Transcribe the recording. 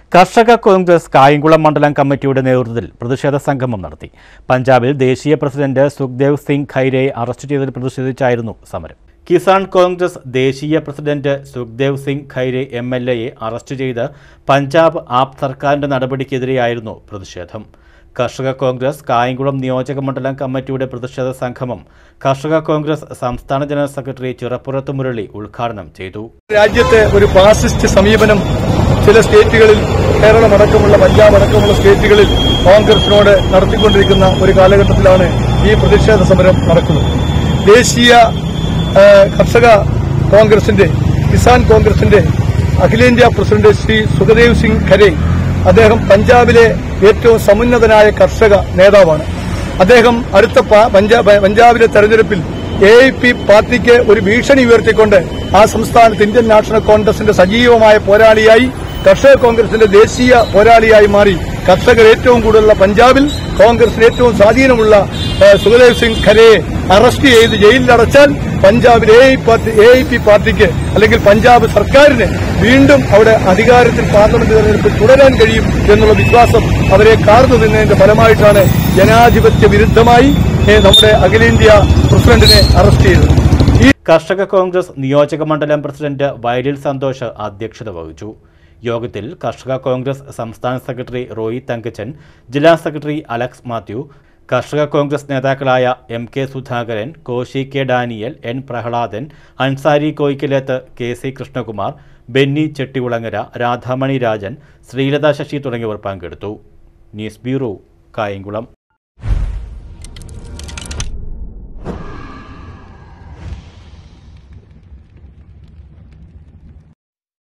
കർഷക കോൺഗ്രസ് കായംകുളം മണ്ഡലം കമ്മിറ്റിയുടെ നേതൃത്വത്തിൽ പ്രതിഷേധ സംഗമം നടത്തി പഞ്ചാബിൽ ദേശീയ പ്രസിഡന്റ് സുഖ്ദേവ് സിംഗ് ഖൈരയെ അറസ്റ്റ് ചെയ്തതിൽ പ്രതിഷേധിച്ചായിരുന്നു സമരം കിസാൻ കോൺഗ്രസ് ദേശീയ president Sukhdev Singh Khaira M L എയെ അറസ്റ്റ് ചെയ്ത് പഞ്ചാബ് ആപ്പ് സർക്കാരിന്റെ നടപടിക്കെതിരെയായിരുന്നു പ്രതിഷേധം കർഷക കോൺഗ്രസ് കായംകുളം നിയോജക മണ്ഡലം കമ്മിറ്റിയുടെ പ്രതിഷേധ സംഗമം കർഷക കോൺഗ്രസ് സംസ്ഥാന ജനറൽ സെക്രട്ടറി ചിറപ്പുറത്ത് മുരളി ഉദ്ഘാടനം ചെയ്തു രാജ്യത്തെ ഒരു ഫാസിസ്റ്റ് സമീപനം ചില സ്റ്റേറ്റുകളിൽ കേരളം അടക്കമുള്ള പഞ്ചാബ് അടക്കമുള്ള സ്റ്റേറ്റുകളിൽ കോൺഗ്രസിനോട് നടത്തിക്കൊണ്ടിരിക്കുന്ന ഒരു കാലഘട്ടത്തിലാണ് ഈ പ്രതിഷേധ സമരം നടക്കുന്നത് ദേശീയ ആ, കർഷക കോൺഗ്രസിന്റെ കിസാൻ കോൺഗ്രസിന്റെ അഖിലേന്ത്യാ പ്രസിഡന്റ് ശ്രീ സുഖദേവ് സിംഗ് ഖരെ അദ്ദേഹം പഞ്ചാബിലെ ഏറ്റവും സമുന്നതനായ കർഷക നേതാവാണ് അദ്ദേഹം അടുത്ത പ- പഞ്ചാബ് പഞ്ചാബിലെ തെരഞ്ഞെടുപ്പിൽ എ ഐ പി പാർട്ടിക്ക് ഒരു ഭീഷണി ഉയർത്തിക്കൊണ്ട് ആ സംസ്ഥാനത്ത് ഇന്ത്യൻ നാഷണൽ കോൺഗ്രസിന്റെ സജീവമായ പോരാളിയായി കർഷക കോൺഗ്രസിന്റെ ദേശീയ പോരാളിയായി മാറി കർഷകർ ഏറ്റവും കൂടുതലുള്ള പഞ്ചാബിൽ കോൺഗ്രസിന് ഏറ്റവും സ്വാധീനമുള്ള ഏഹ്, സുഖദേവ് സിംഗ് ഖരയെ അറസ്റ്റ് ചെയ്ത് ജയിലിലടച്ചാൽ പഞ്ചാബിൽ A party A I P പാർട്ടിക്ക് അല്ലെങ്കിൽ പഞ്ചാബ് സർക്കാരിന് വീണ്ടും അവിടെ അധികാരത്തിൽ പാർലമെന്റ് തെരഞ്ഞെടുപ്പിൽ തുടരാൻ കഴിയും എന്നുള്ള വിശ്വാസം അവരെ കാർന്നു നിന്നതിന്റെ ഫലമായിട്ടാണ് ജനാധിപത്യ വിരുദ്ധമായി ഏഹ്, നമ്മുടെ അഖിലേന്ത്യാ പ്രസിഡന്റിനെ അറസ്റ്റ് ചെയ്തത് ഈ കർഷക കോൺഗ്രസ് നിയോജക മണ്ഡലം പ്രസിഡന്റ് വയലിൽ സന്തോഷ് അധ്യക്ഷത വഹിച്ചു യോഗത്തിൽ കർഷക കോൺഗ്രസ് സംസ്ഥാന സെക്രട്ടറി റോയി തങ്കച്ചൻ ജില്ലാ സെക്രട്ടറി അലക്സ് മാത്യു കർഷക കോൺഗ്രസ് നേതാക്കളായ M K Sudhakaran Koshy K Daniel N Prahladan Ansari Koyikkalethu K C Krishnakumar Benny Chettikulangara Radhamani Rajan Sreelatha Sasi തുടങ്ങിയവർ പങ്കെടുത്തു ന്യൂസ് ബ്യൂറോ കായംകുളം